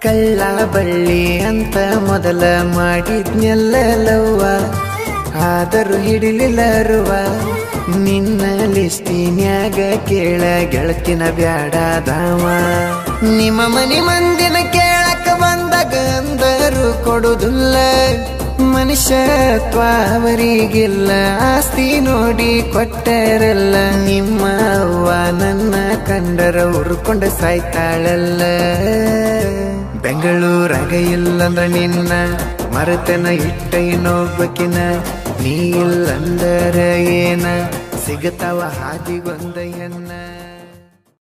ಕಳ್ಳ ಬಳ್ಳಿ ಅಂತ ಮೊದಲ ಮಾಡಿದ್ನೆಲ್ಲ ಲವ್ವ ಆದರೂ ಹಿಡಿಲಿಲ್ಲರುವ ನಿನ್ನ ಲಿಸ್ಟಿನ್ಯಾಗ ಕೇಳ ಗೆಳತಿನ ಬ್ಯಾಡಾದವ ನಿಮ್ಮ ಮನಿ ಮಂದಿನ ಕೇಳಕ ಬಂದಾಗ ಅಂದರು ಕೊಡುದಿಲ್ಲ ಮನುಷ್ಯತ್ವ ಅವರಿಗಿಲ್ಲ ಆಸ್ತಿ ನೋಡಿ ಕೊಟ್ಟರಲ್ಲ ನಿಮ್ಮ ಅವ್ವ ನನ್ನ ಕಂಡರ ಉರ್ಕೊಂಡ ಸಾಯ್ತಾಳಲ್ಲ ಬೆಂಗಳೂರಾಗ ಇಲ್ಲಂದ್ರ ನಿನ್ನ ಮರತನ ಇಟ್ಟ ಇನ್ನೊಬ್ಬಕಿನ ನೀ ಇಲ್ಲಂದರ ಏನ ಸಿಗತಾವ ಹಾದಿಗೊಂದ ಎನ್ನ